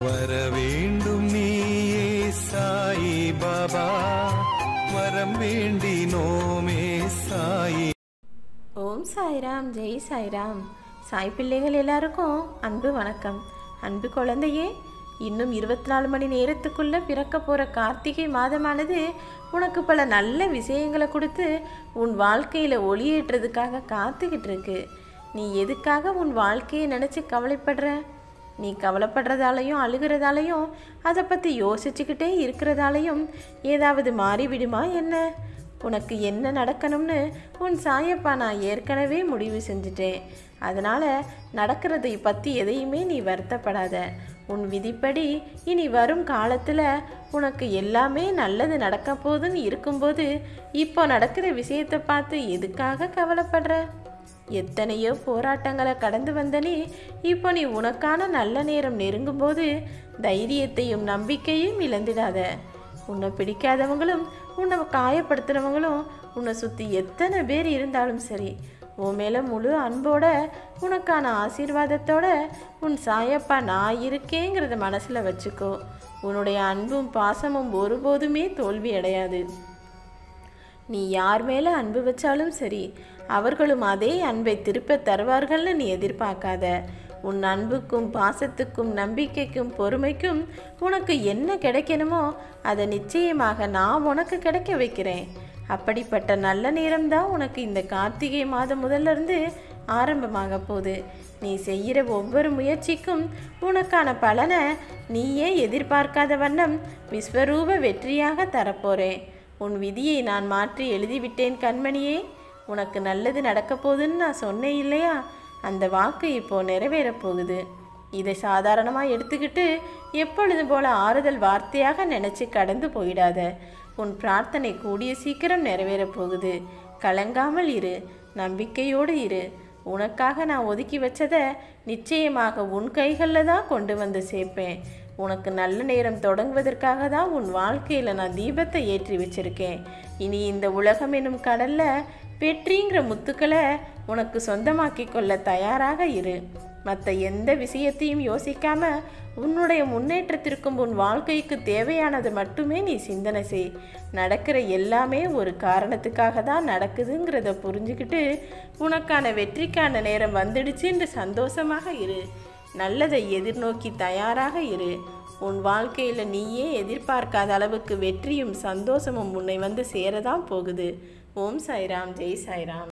வர வேண்டும் நீயே சாயி பாபா வரம் வேண்டினோமே சாயி ஓம் சாய்ராம் ஜெய் சாய்ராம் சாய் பிள்ளைகள் எல்லாருக்கும் அன்பு வணக்கம் அன்பு குழந்தையே இன்னும் இருபத்தி நாலு மணி நேரத்துக்குள்ள பிறக்க போற கார்த்திகை மாதமானது உனக்கு பல நல்ல விஷயங்களை கொடுத்து உன் வாழ்க்கையில ஒளியேற்றதுக்காக காத்துக்கிட்டு இருக்கு நீ எதுக்காக உன் வாழ்க்கையை நினைச்சு கவலைப்படுற நீ கவலைப்படுறதாலையும் அழுகிறதாலையும் அதை பற்றி யோசிச்சுக்கிட்டே இருக்கிறதாலையும் ஏதாவது மாறிவிடுமா என்ன உனக்கு என்ன நடக்கணும்னு உன் சாயப்பா நான் ஏற்கனவே முடிவு செஞ்சுட்டேன் அதனால் நடக்கிறதை பற்றி எதையுமே நீ வருத்தப்படாத உன் விதிப்படி இனி வரும் காலத்தில் உனக்கு எல்லாமே நல்லது நடக்க போகுதுன்னு இருக்கும்போது இப்போ நடக்கிற விஷயத்தை பார்த்து எதுக்காக கவலைப்படுற எத்தனையோ போராட்டங்களை கடந்து வந்தனே இப்போ நீ உனக்கான நல்ல நேரம் நெருங்கும்போது தைரியத்தையும் நம்பிக்கையும் இழந்துடாத உன்னை பிடிக்காதவங்களும் உன்னை காயப்படுத்துறவங்களும் உன்னை சுற்றி எத்தனை பேர் இருந்தாலும் சரி உன் மேலே முழு அன்போட உனக்கான ஆசீர்வாதத்தோட உன் சாயப்பா நான் இருக்கேங்கிறத மனசில் வச்சுக்கோ உன்னுடைய அன்பும் பாசமும் ஒருபோதுமே தோல்வி அடையாது நீ யார் மேலே அன்பு வச்சாலும் சரி அவர்களும் அதே அன்பை திருப்ப தருவார்கள்னு நீ எதிர்பார்க்காத உன் அன்புக்கும் பாசத்துக்கும் நம்பிக்கைக்கும் பொறுமைக்கும் உனக்கு என்ன கிடைக்கணுமோ அதை நிச்சயமாக நான் உனக்கு கிடைக்க வைக்கிறேன் அப்படிப்பட்ட நல்ல நேரம்தான் உனக்கு இந்த கார்த்திகை மாதம் முதல்ல இருந்து ஆரம்பமாக போகுது நீ செய்கிற ஒவ்வொரு முயற்சிக்கும் உனக்கான பலனை நீயே எதிர்பார்க்காத வண்ணம் விஸ்வரூப வெற்றியாக தரப்போறேன் உன் விதியை நான் மாற்றி எழுதிவிட்டேன் கண்மணியே உனக்கு நல்லது நடக்க போகுதுன்னு நான் சொன்னேன் இல்லையா அந்த வாக்கு இப்போ நிறைவேறப் போகுது இதை சாதாரணமாக எடுத்துக்கிட்டு எப்பொழுது போல ஆறுதல் வார்த்தையாக நினச்சி கடந்து போயிடாத உன் பிரார்த்தனை கூடிய சீக்கிரம் நிறைவேறப் போகுது கலங்காமல் இரு நம்பிக்கையோடு இரு உனக்காக நான் ஒதுக்கி வச்சதை நிச்சயமாக உன் கைகளில் தான் கொண்டு வந்து சேர்ப்பேன் உனக்கு நல்ல நேரம் தொடங்குவதற்காக தான் உன் வாழ்க்கையில் நான் தீபத்தை ஏற்றி வச்சிருக்கேன் இனி இந்த உலகம் என்னும் கடலில் வெற்றிங்கிற முத்துக்களை உனக்கு சொந்தமாக்கி கொள்ள தயாராக இரு மற்ற எந்த விஷயத்தையும் யோசிக்காம உன்னுடைய முன்னேற்றத்திற்கும் உன் வாழ்க்கைக்கு தேவையானது மட்டுமே நீ சிந்தனை செய் நடக்கிற எல்லாமே ஒரு காரணத்துக்காக தான் நடக்குதுங்கிறத புரிஞ்சுக்கிட்டு உனக்கான வெற்றிக்கான நேரம் வந்துடுச்சுன்னு சந்தோஷமாக இரு நல்லதை எதிர்நோக்கி தயாராக இரு உன் வாழ்க்கையில் நீயே எதிர்பார்க்காத அளவுக்கு வெற்றியும் சந்தோஷமும் உன்னை வந்து சேரதான் போகுது ஓம் சாய்ராம் ஜெய் சாய்ராம்